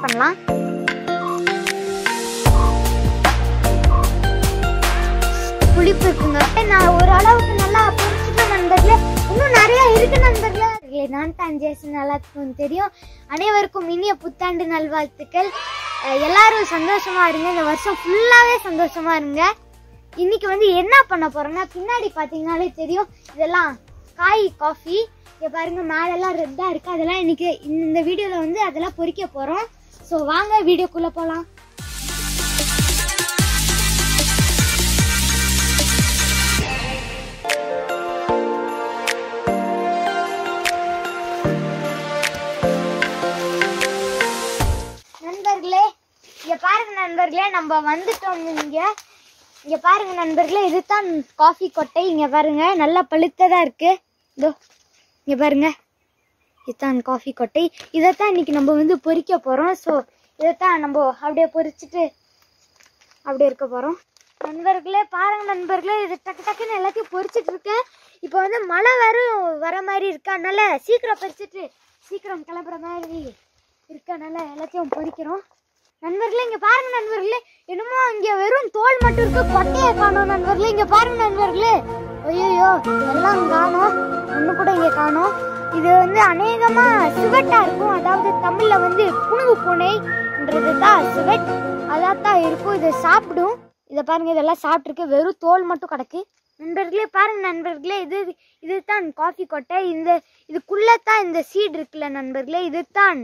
பண்ணலாம் புளிப்பு இருக்குங்க நான் ஒரு அளவுக்கு நல்லா பொரிச்சிட்டேன் நண்பர்களே இன்னும் நிறைய இருக்கு நண்பர்களே இல்லை, நான் தான் ஜேசன் எல்லாத்துக்கும் தெரியும் அனைவருக்கும் இனிய புத்தாண்டு நல்வாழ்த்துக்கள் அஹ் எல்லாரும் சந்தோஷமா இருங்க இந்த வருஷம் ஃபுல்லாவே சந்தோஷமா இருங்க இன்னைக்கு வந்து என்ன பண்ண போறோம்னா பின்னாடி பாத்தீங்கன்னாலே தெரியும் இதெல்லாம் காய் காஃபி இங்க பாருங்க மேலெல்லாம் ரெட்டா இருக்கு அதெல்லாம் இன்னைக்கு இந்த வீடியோல வந்து அதெல்லாம் பொரிக்க போறோம் ஸோ வாங்க வீடியோக்குள்ள போலாம் நண்பர்களே இங்க பாருங்க நண்பர்களே நம்ம வந்துட்டோம் இங்க இங்க பாருங்க நண்பர்களே இதுதான் காஃபி கொட்டை இங்க பாருங்க நல்லா பழுத்ததா இருக்கு இதோ இங்க பாருங்க இதுதான் காஃபி கொட்டை இதைத்தான் இன்னைக்கு நம்ம வந்து பொரிக்க போறோம் ஸோ இதைத்தான் நம்ம அப்படியே பொரிச்சிட்டு அப்படியே இருக்க போறோம் நண்பர்களே பாருங்க நண்பர்களே இது டக்கு டக்குன்னு எல்லாத்தையும் பொரிச்சிட்டு இருக்கேன் இப்போ வந்து மழை வரும் வர மாதிரி இருக்கு அதனால சீக்கிரம் பறிச்சிட்டு சீக்கிரம் கிளம்புற மாதிரி இருக்கனால எல்லாத்தையும் பொரிக்கிறோம் நண்பர்களே இங்க பாருங்க நண்பர்களே என்னமோ இங்க வெறும் தோல் மட்டும் இருக்கு கொட்டையை காணோம் நண்பர்களே இங்க பாருங்க நண்பர்களே ஐயோ எல்லாம் காணோம் ஒண்ணு கூட இங்க காணோம் இது வந்து அநேகமா சிவட்டா இருக்கும் அதாவது தமிழ்ல வந்து புனுகு பூனைன்றது தான் சிவட் அதான் தான் இருக்கும் இதை சாப்பிடும் இதை பாருங்க இதெல்லாம் சாப்பிட்டுருக்கு வெறும் தோல் மட்டும் கிடக்கு நண்பர்களே பாருங்க நண்பர்களே இது இதுதான் காஃபி கொட்டை இந்த இதுக்குள்ள தான் இந்த சீட் இருக்குல்ல நண்பர்களே இதுதான்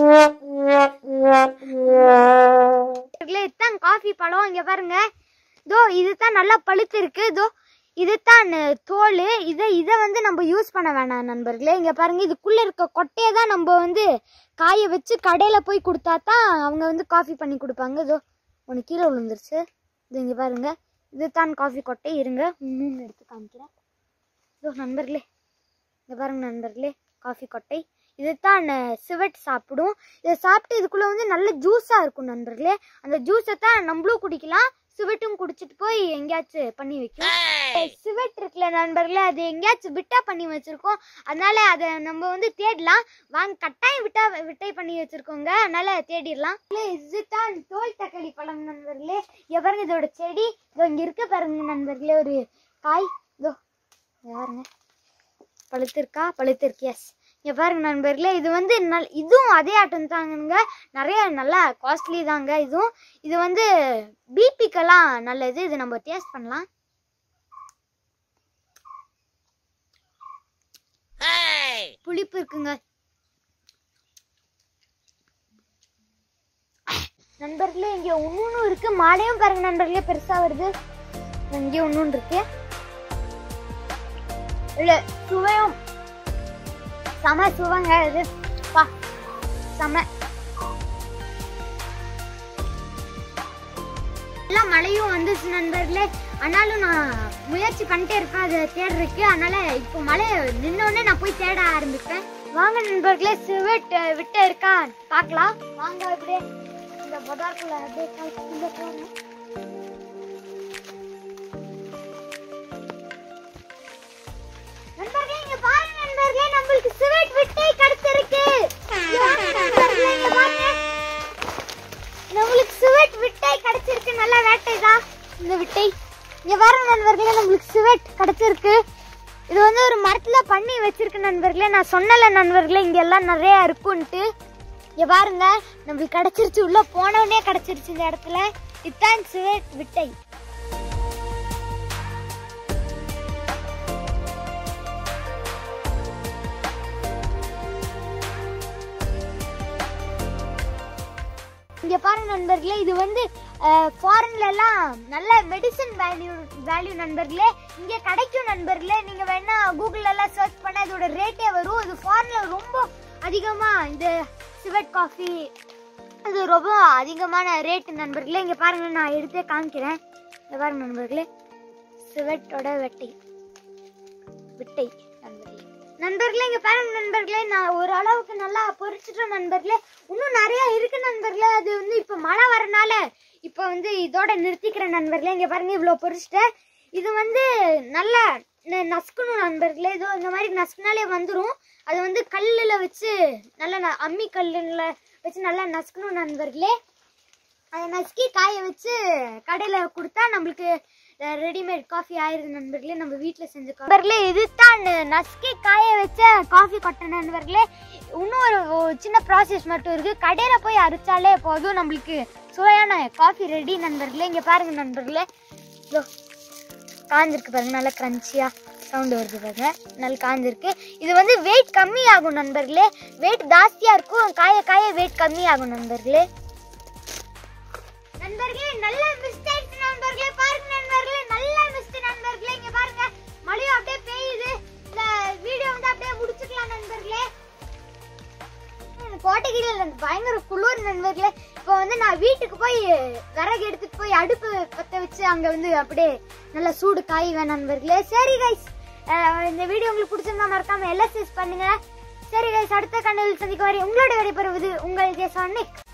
நண்பர்களே இதுதான் காஃபி பழம் இங்க பாருங்க இதோ இதுதான் நல்லா பழுத்து இருக்கு இதோ இதுதான் தோல் இதை இதை வந்து நம்ம யூஸ் பண்ண வேணாம் நண்பர்களே இங்க பாருங்க இதுக்குள்ள இருக்க கொட்டையை தான் நம்ம வந்து காய வச்சு கடையில போய் கொடுத்தா தான் அவங்க வந்து காஃபி பண்ணி கொடுப்பாங்க இதோ ஒன்று கீழே விழுந்துருச்சு இது இங்க பாருங்க இதுதான் காஃபி கொட்டை இருங்க இன்னும் எடுத்து காமிக்கிறேன் இதோ நண்பர்களே இங்க பாருங்க நண்பர்களே காஃபி கொட்டை இதுதான் சிவட் சாப்பிடும் இதை சாப்பிட்டு இதுக்குள்ள வந்து நல்ல ஜூஸா இருக்கும் நண்பர்களே அந்த ஜூஸை தான் நம்மளும் குடிக்கலாம் சிவட்டும் குடிச்சிட்டு போய் எங்கேயாச்சும் பண்ணி வைக்கும் சிவட் இருக்குல்ல நண்பர்களே அது எங்கேயாச்சும் விட்டா பண்ணி வச்சிருக்கோம் அதனால அதை நம்ம வந்து தேடலாம் வாங்க கட்டாயம் விட்டா விட்டை பண்ணி வச்சிருக்கோங்க அதனால தேடிடலாம் இதுதான் தோல் தக்காளி பழம் நண்பர்களே இங்க பாருங்க இதோட செடி இதோ இங்க இருக்க பாருங்க நண்பர்களே ஒரு காய் இதோ இங்க பாருங்க பழுத்திருக்கா பழுத்திருக்கு எஸ் இங்க பாருங்க நண்பர்களே இது வந்து நல் இதுவும் அதே ஆட்டம் தாங்க நிறைய நல்லா காஸ்ட்லி தாங்க இதுவும் இது வந்து பிபிக்கெல்லாம் நல்லது இது நம்ம டேஸ்ட் பண்ணலாம் புளிப்பு இருக்குங்க நண்பர்களே இங்க ஒன்னொன்னு இருக்கு மாலையும் பாருங்க நண்பர்களே பெருசா வருது இங்கே ஒன்னொன்னு இருக்கு இல்ல சுவையும் செம சுவைங்க இது பா செம எல்லாம் மழையும் வந்துச்சு நண்பர்களே ஆனாலும் நான் முயற்சி பண்ணிட்டே இருப்பேன் அதை தேடுறதுக்கு அதனால இப்போ மழை நின்னோடனே நான் போய் தேட ஆரம்பிப்பேன் வாங்க நண்பர்களே சிவட் விட்டு இருக்கா பார்க்கலாம் வாங்க அப்படியே இந்த பதார்க்குள்ள அப்படியே உள்ள போறேன் நண்பர்களே இங்க பாருங்க நண்பர்களே நம்மளுக்கு சிவட் விட்டை கிடைச்சிருக்கு இங்க வாங்க நண்பர்களே இங்க பாருங்க நம்மளுக்கு சிவட் விட்டை கிடைச்சிருக்கு நல்ல வேட்டைதான் இந்த விட்டை இங்க பாருங்க நண்பர்களே நம்மளுக்கு சிவட் கிடைச்சிருக்கு இது வந்து ஒரு மரத்துல பண்ணி வச்சிருக்கு நண்பர்களே நான் சொன்னல நண்பர்களே இங்க எல்லாம் நிறைய இருக்குன்ட்டு இங்க பாருங்க நம்மளுக்கு கிடைச்சிருச்சு உள்ள போனவனே கிடைச்சிருச்சு இந்த இடத்துல இதான் சிவட் விட்டை இங்க பாருங்க நண்பர்களே இது வந்து ஃபாரின்ல எல்லாம் நல்ல மெடிசன் வேல்யூ வேல்யூ நண்பர்களே இங்க கிடைக்கும் நண்பர்களே நீங்க வேணா கூகுள்ல எல்லாம் சர்ச் பண்ண இதோட ரேட்டே வரும் இது ஃபாரின்ல ரொம்ப அதிகமா இந்த சிவட் காஃபி இது ரொம்ப அதிகமான ரேட் நண்பர்களே இங்க பாருங்க நான் எடுத்தே காமிக்கிறேன் இங்க பாருங்க நண்பர்களே சிவட்டோட வெட்டை விட்டை நண்பர்களே நண்பர்களே இங்க பாருங்க நண்பர்களே நான் ஒரு அளவுக்கு நல்லா பொரிச்சிட்டோம் நண்பர்களே இன்னும் நிறைய இருக்கு நண்பர்களே அது வந்து இப்ப மழை வரனால இப்ப வந்து இதோட நிறுத்திக்கிறேன் நண்பர்களே இங்க பாருங்க இவ்வளவு பொரிச்சிட்டேன் இது வந்து நல்லா ந- நசுக்கணும் நண்பர்களே இதோ இந்த மாதிரி நசுக்கினாலே வந்துடும் அது வந்து கல்லில் வச்சு நல்லா ந- அம்மி கல்லுல வச்சு நல்லா நசுக்கணும் நண்பர்களே அதை நசுக்கி காய வச்சு கடையில் கொடுத்தா நம்மளுக்கு ரெடிமேட் காஃபி ஆயிருது நண்பர்களே நம்ம வீட்டில் செஞ்ச coffee. நண்பர்களே இதுதான் நசுக்கி காய வச்ச காஃபி கொட்டை நண்பர்களே இன்னும் ஒரு ஒரு சின்ன ப்ராசஸ் மட்டும் இருக்குது கடையில் போய் அரைச்சாலே போதும் நம்மளுக்கு சுவையான காஃபி ரெடி நண்பர்களே இங்கே பாருங்க நண்பர்களே இதோ காஞ்சிருக்கு பாருங்க நல்லா கிரன்ச்சியாக சவுண்டு வருது பாருங்க நல்லா காஞ்சிருக்கு இது வந்து வெயிட் கம்மி ஆகும் நண்பர்களே வெயிட் ஜாஸ்தியாக இருக்கும் காய காய வெயிட் கம்மி ஆகும் நண்பர்களே நண்பர்களே நல்ல மிஸ்ட் ஆயிடுச்சு நண்பர்களே பாருங்க நண்பர்களே நல்ல மிஸ்ட் நண்பர்களே இங்க பாருங்க மழையும் அப்படியே பெய்யுது இந்த வீடியோ வந்து அப்படியே முடிச்சுக்கலாம் நண்பர்களே கோட்டைக்கீழ பயங்கர குளிர் நண்பர்களே இப்போ வந்து நான் வீட்டுக்கு போய் விறகு எடுத்துட்டு போய் அடுப்பு பத்த வச்சு அங்க வந்து அப்படியே நல்லா சூடு காய்வேன் நண்பர்களே சரி கைஸ் இந்த வீடியோ உங்களுக்கு பிடிச்சிருந்தா மறக்காம எல்எஸ்எஸ் பண்ணுங்க சரி கைஸ் அடுத்த கண்ணில் சந்திக்க வரை உங்களோட விடைபெறுவது உங்கள் ஜெசானிக்